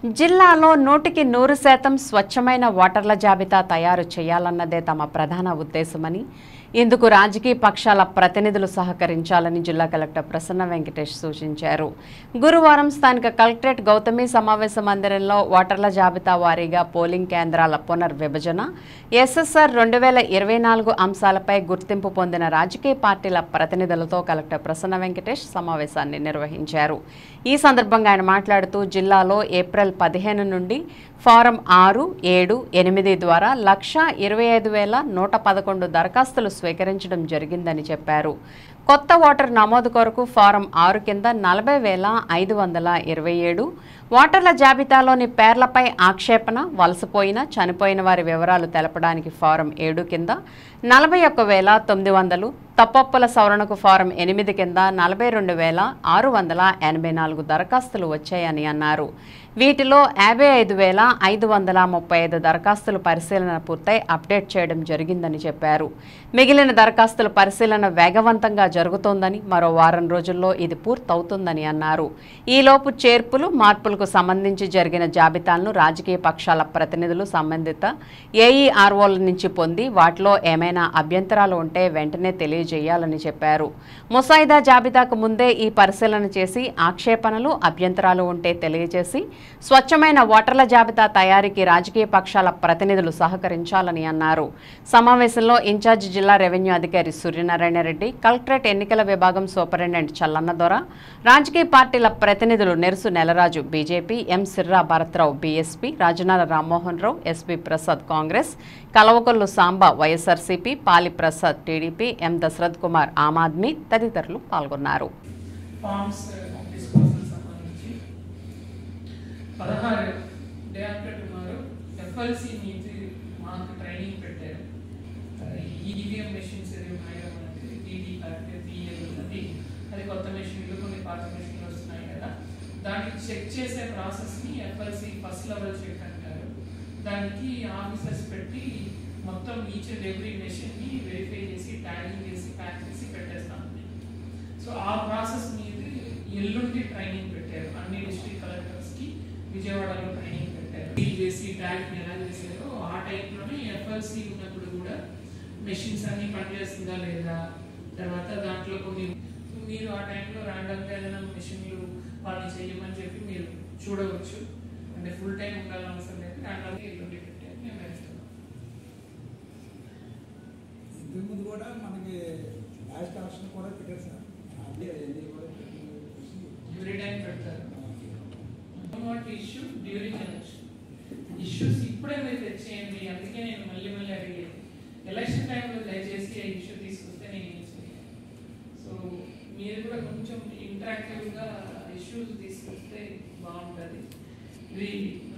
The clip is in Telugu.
జిల్లాలో నూటికి నూరు శాతం స్వచ్ఛమైన ఓటర్ల జాబితా తయారు చేయాలన్నదే తమ ప్రధాన ఉద్దేశమని ఇందుకు రాజకీయ పక్షాల ప్రతినిధులు సహకరించాలని జిల్లా కలెక్టర్ ప్రసన్న వెంకటేష్ సూచించారు గురువారం స్థానిక కలెక్టరేట్ గౌతమి సమావేశ మందిరంలో ఓటర్ల జాబితా వారీగా పోలింగ్ కేంద్రాల పునర్విభజన ఎస్ఎస్ఆర్ రెండు వేల ఇరవై నాలుగు అంశాలపై గుర్తింపు పొందిన రాజకీయ పార్టీల ప్రతినిధులతో కలెక్టర్ ప్రసన్న వెంకటేష్ సమావేశాన్ని నిర్వహించారు ఈ సందర్భంగా ఆయన మాట్లాడుతూ జిల్లాలో ఏప్రిల్ పదిహేను నుండి ఫారం ఆరు ఏడు ఎనిమిది ద్వారా లక్ష ఇరవై ఐదు వేల నూట పదకొండు దరఖాస్తులు స్వీకరించడం జరిగిందని చెప్పారు కొత్త ఓటర్ నమోదు కొరకు ఫారం ఆరు కింద నలభై వేల ఐదు వందల ఇరవై ఏడు ఓటర్ల జాబితాలోని పేర్లపై ఆక్షేపణ వలసపోయిన చనిపోయిన వారి వివరాలు తెలపడానికి ఫారం ఏడు కింద నలభై ఒక్క వేల తొమ్మిది వందలు తప్పొప్పుల సవరణకు ఫారం ఎనిమిది కింద నలభై రెండు వేల ఆరు వందల ఎనభై నాలుగు దరఖాస్తులు వచ్చాయని అన్నారు వీటిలో యాభై ఐదు వేల ఐదు వందల ముప్పై ఐదు దరఖాస్తులు పరిశీలన పూర్తయి అప్డేట్ చేయడం జరిగిందని చెప్పారు మిగిలిన దరఖాస్తుల పరిశీలన వేగవంతంగా జరుగుతోందని మరో వారం రోజుల్లో ఇది పూర్తవుతుందని అన్నారు ఈలోపు చేర్పులు మార్పులకు సంబంధించి జరిగిన జాబితాలను రాజకీయ పక్షాల ప్రతినిధులు సంబంధిత ఏఈఆర్ఓల నుంచి పొంది వాటిలో ఏమైనా అభ్యంతరాలు ఉంటే వెంటనే తెలియజేయాలని చెప్పారు ముసాయిదా జాబితాకు ముందే ఈ పరిశీలన చేసి ఆక్షేపణలు అభ్యంతరాలు ఉంటే తెలియజేసి స్వచ్ఛమైన ఓటర్ల జాబితా తయారీకి రాజకీయ పక్షాల ప్రతినిధులు సహకరించాలని అన్నారు సమావేశంలో ఇన్ఛార్జి జిల్లా రెవెన్యూ అధికారి సూర్యనారాయణ రెడ్డి కలెక్టరేట్ ఎన్నికల విభాగం సూపరింటెండెంట్ చల్లన్నదొర రాజకీయ పార్టీల ప్రతినిధులు Nerusu Nelaraju BJP M Sirra Bharatrao BSP Rajanala Rammohan Rao SB Prasad Congress Kalavakollu Samba YSRCP Pali Prasad TDP M Dasarath Kumar Aam Aadmi తదితరులు పాల్గొన్నారు ఫార్మ్స్ డిస్పోజల్ సంబంధించి పదహారు డే ఆఫ్టర్ టుమారో ఎఫ్ఎల్సి నుంచి మాకు ట్రైనింగ్ పెట్టారు ఈవీఎం మెషిన్స్ ఏవి ఉన్నాయో మనకి డీడీ కార్డు పిఎల్ ఉన్నది అది కొత్త మెషిన్లు కొన్ని పాత మెషిన్లు వస్తున్నాయి కదా దానికి చెక్ చేసే ప్రాసెస్ని ఎఫ్ఎల్సి ఫస్ట్ లెవెల్ చెక్ అంటారు దానికి ఆఫీసర్స్ పెట్టి మొత్తం ఈచ్ అండ్ ఎవ్రీ మెషిన్ని వెరిఫై చేసి ట్యాగింగ్ చేసి ప్యాక్ చేసి పెట్టేస్తాం సో ఆ ప్రాసెస్ మీద ఎల్లుండి ట్రైనింగ్ పెట్టారు అన్ని డిస్ట్రిక్ట్ కలెక్టర్స్ కి విజయవాడలో ట్రైనింగ్ పెట్టారు డీల్ చేసి ట్యాగ్ ఎలా చేశారో ఆ టైంలోనే ఎఫ్ఎల్సి ఉన్నప్పుడు కూడా మెషిన్స్ అన్ని పనిచేస్తుందా లేదా తర్వాత దాంట్లో కొన్ని మీరు ఆ టైంలో ర్యాండమ్ గా ఏదైనా మెషిన్లు వాళ్ళని చేయమని చెప్పి మీరు చూడవచ్చు అంటే ఫుల్ టైం ఉండాలని అవసరం లేదు ర్యాండమ్ గా ఎల్లుండి పెట్టారు మేము వేస్తున్నాం ఇంతకు ముందు కూడా మనకి లాస్ట్ ఆప్షన్ కూడా పెట్టారు సార్ అదే అదే కూడా పెట్టి ఎవ్రీ టైం పెడతారు what issue during election issues ఇప్పుడే మీరు తెచ్చేయండి అందుకే నేను మళ్ళీ మళ్ళీ అడిగేది ఎలక్షన్ టైంలో దయచేసి ఆ ఇష్యూ తీసుకొస్తే నేను ఏం చేయను సో మీరు కూడా కొంచెం ఇంటరాక్టివ్గా ఇష్యూస్ తీసుకొస్తే బాగుంటుంది ఇది